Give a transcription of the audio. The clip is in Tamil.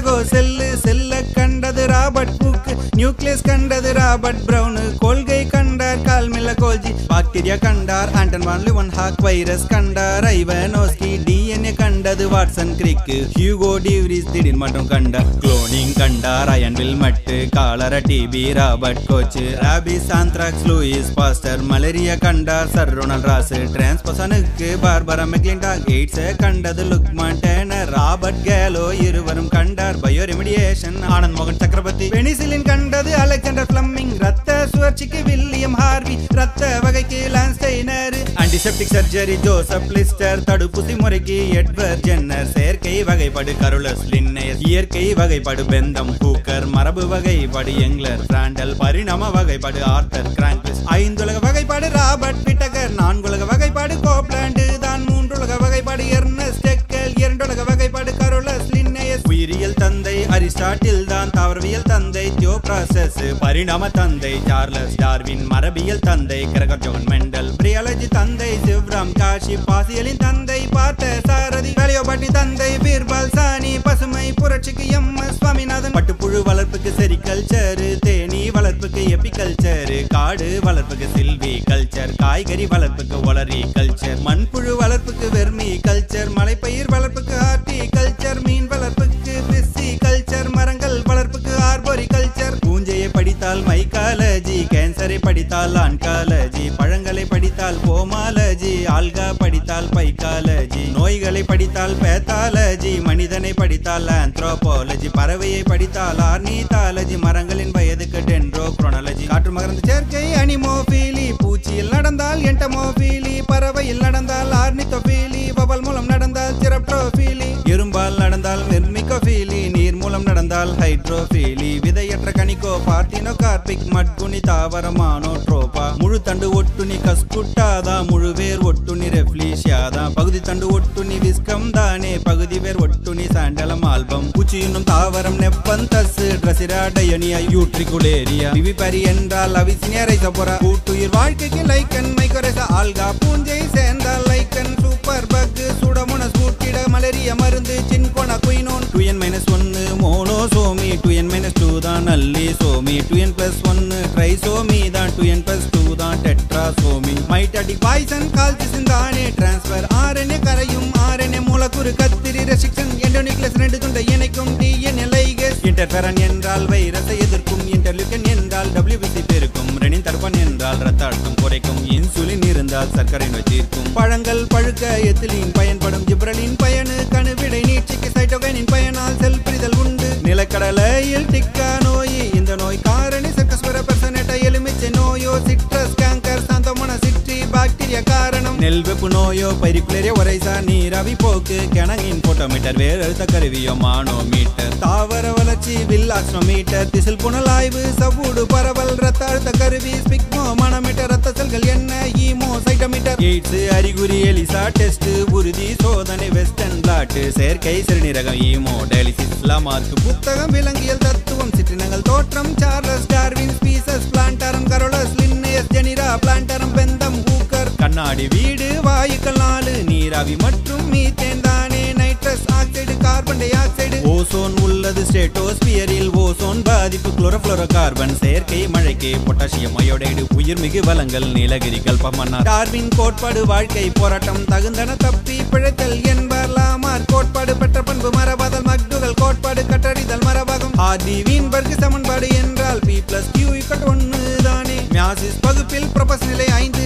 சிகாகோ செல்லு செல்ல கண்டது ராபர்ட் பூக்கு நியூக்ளியஸ் கண்டது ராபர்ட் பிரவுனு கொள்கை கண்டார் கால்மில்ல கோல்ஜி பாக்டீரியா கண்டார் Anton van Leeuwenhoek virus கண்டார் ஐவனோஸ்கி டிஎன்ஏ கண்டது வாட்சன் கிரிக் ஹியூகோ டிவ்ரிஸ் திடீர் மற்றும் கண்டார் குளோனிங் கண்டார் Ian Wilmut cholera TB Robert Koch rabies anthrax Louis Pasteur malaria கண்டார் சர் ரொனால்ட் ராஸ் டிரான்ஸ்போசனுக்கு பார்பரா மெக்லின்டாக் எய்ட்ஸ் கண்டது லுக்மான் டேனர் ராபர்ட் கேலோ இருவரும் கண்டார் பயோ ரெமிடியேஷன் ஆனந்த் மோகன் சக்கரவர்த்தி பெனிசிலின் கண்டது அலெக்சாண்டர் பிளம்மிங் ரத்த சுழற்சிக்கு வில்லியம் ஹார்வி ரத்த வகைக்கு Landsteiner antiseptic surgery Joseph Lister தடுப்பூசி முறைக்கு எட்வர்ட் ஜென்னர் செயற்கை வகைப்பாடு கருளஸ் லின்னையர் இயற்கை வகைப்பாடு பெந்தம் ஹூக்கர் மரபு வகைப்பாடு எங்லர் பிராண்டல் பரிணாம வகைப்பாடு ஆர்த்தர் கிராங்கிஸ் ஐந்துலக வகைப்பாடு ராபர்ட் பிட்டகர் நான்குலக வகைப்பாடு கோப்லாண்டு தான் மூன்றுலக வகைப்பாடு எர்னஸ்ட் டெக்கல் இரண்டுலக வகைப்பாடு கரோலஸ் லின்னையஸ் உயிரியல் தந்தை அரிஸ்டாட்டில் தான் தாவரவியல் தந்தை தியோப்ராசஸ் பரிணாம தந்தை சார்லஸ் டார்வின் மரபியல் தந்தை கிரகர் ஜோகன் மெண்டல் பிரியாலஜி தந்தை சிவ்ராம் காஷி பாசியலின் தந்தை பார்த்த சாரதி வேலையோபாட்டி தந்தை பீர்பால் சாணி பசுமை புரட்சிக்கு எம் எஸ் சுவாமிநாதன் பட்டுப்புழு வளர்ப்புக்கு செரிகல்ச்சர் தேனீ வளர்ப்புக்கு எபிகல்ச்சர் காடு வளர்ப்புக்கு சில்வி கல்ச்சர் காய்கறி வளர்ப்புக்கு ஒளரி கல்ச்சர் மண்புழு வளர்ப்புக்கு வெர்மி கல்ச்சர் மலைப்பயிர் வளர்ப்புக்கு ஹார்டி கல்ச்சர் மீன் வளர்ப்புக்கு பிஸ்ஸி கல்ச்சர் மரங்கள் வளர்ப்புக்கு ஆர்போரி கல்ச்சர் பூஞ்சையை படித்தால் மைக்காலஜி கேன்சரை படித்தால் ஆன்காலஜி பழங்களை படித்தால் போமாலஜி ஆல்கா படித்தால் பைக்காலஜி நோய்களை படித்தால் பேத்தாலஜி மனிதனை படித்தால் ஆந்த்ரோபாலஜி பறவையை படித்தால் ஆர்னிதாலஜி மரங்களின் வயதுக்கு டென்ட்ரோ குரோனாலஜி காற்று மகரந்த சேர்க்கை அனிமோபீலி பூச்சியில் நடந்தால் என்டமோபீலி பறவையில் நடந்தால் ஆர்னித்தோபீலி வவல் மூலம் நடந்தால் சிரப்டோபீலி இரும்பால் நடந்தால் மெர்மிகோபீலி நீர் மூலம் நடந்தால் ஹைட்ரோபீலி விதையற்ற கனிக்கோ பார்த்தினோ கார்பிக் மட்குனி தாவரமானோ ட்ரோபா முழு தண்டு ஒட்டுனி கஸ்குட்டாதா முழு வேர் ஒட்டுனி ரெஃப்ளீஷியாதா பகுதி தண்டு ஒட்டுனி விஸ்கம் தானே பகுதி வேர் ஒட்டுனி சாண்டலம் ஆல்பம் பூச்சி என்னும் தாவரம் நெப்பந்தஸ் ட்ரசிரா டயனியா யூட்ரிகுலேரியா விவிபரி என்றால் அவிசினியா ரைசபோரா கூட்டுயிர் வாழ்க்கைக்கு லைக்கன் மைக்கோரேசா ஆல்கா பூஞ்சை சேர்ந்தால் லைக்கன் சூப்பர் பக் சுடமுனஸ் கூட்டிட மலேரியா மருந்து cinchona quinine two n minus ஒன்னு monosomy two n minus two தான் nullisomy two n plus ஒன்னு ட்ரைசோமி தான் டூ என் பிளஸ் டூ தான் tetrasomy mitotic poison colchicine தானே டிரான்ஸ்பர் ஆர்என்ஏ கரையும் ஆர்என்ஏ மூலக்கூறு கத்திரி ரெஸ்ட்ரிக்ஷன் எண்டோனிக்லஸ் ரெண்டு துண்டை இணைக்கும் டிஎன்ஏ லைகஸ் இன்டர்ஃபெரன் என்றால் வைரஸை எதிர்க்கும் இன்டர்லியூக்கன் என்றால் டபிள்யூபிசி பெருக்கும் ரெனின் தடுப்பன் என்றால் ரத்த அழுத்தம் குறைக்கும் இன்சுலின் இருந்தால் சர்க்கரை நோய் தீர்க்கும் பழங்கள் பழுக்க எத்திலின் பயன்படும் ஜிப்ரலின் பயனு கணுவிடை நீட்சிக்கு சைட்டோகைனின் பயனால் செல் பிரிதல் உண்டு நிலக்கடலையில் டிக்கா நோய் இந்த நோய் காரணி சர்க்கஸ்வர பெர்சனேட்டா எலுமிச்சை நோயோ சிட்ரஸ் கேங்கர் சாந்தமோன சிட்ரி பாக்டீரியா காரணம் நெல் வெப்பு நோயோ பைரிகுலேரியா ஒரைசா நீராவி போக்கு கிணங்கின் போட்டோமீட்டர் வேறு அழுத்த கருவியோ மானோமீட்டர் தாவர வளர்ச்சி வில்லாக்ஸ்னோமீட்டர் திசில் புனல் ஆய்வு சவ்வூடு பரவல் ரத்த அழுத்த கருவி ஸ்பிக்மோ மனோமீட்டர் ரத்த செல்கள் என்ன ஈமோ சைட்டோமீட்டர் எய்ட்ஸ் அறிகுறி எலிசா டெஸ்ட் உறுதி சோதனை வெஸ்டர்ன் பிளாட் செயற்கை சிறுநீரகம் ஈமோ டயாலிசிஸ் லமார்க் புத்தகம் விலங்கியல் தத்துவம் சிற்றினங்கள் தோற்றம் Charles Darwin species plantarum Carolus Linnaeus genera plantarum Bentham Hooker கண்ணாடி வீடு வாயுக்கள் நாலு நீராவி மற்றும் மீத்தேன் தானே nitrous oxide carbon dioxide ozone உள்ளது ஸ்டேட்டோஸ்பியரில் ஓசோன் பாதிப்பு குளோரோஃபுளோரோ கார்பன் செயற்கை மழைக்கு பொட்டாசியம் அயோடைடு உயிர்மிகு வளங்கள் நீலகிரி கல்பமன்னா டார்வின் கோட்பாடு வாழ்க்கை போராட்டம் தகுந்தன தப்பி பிழைத்தல் என்பார் லாமார் கோட்பாடு பெற்ற பண்பு மரபாதல் மக்டுகள் கோட்பாடு கட்டறிதல் மரபாகும் ஆதி வீன்பர்க் சமன்பாடு என்றால் பி பிளஸ் கியூ ஒன்னு தானே மியாசிஸ் பகுப்பில் ப்ரொபஸ் நிலை ஐந்து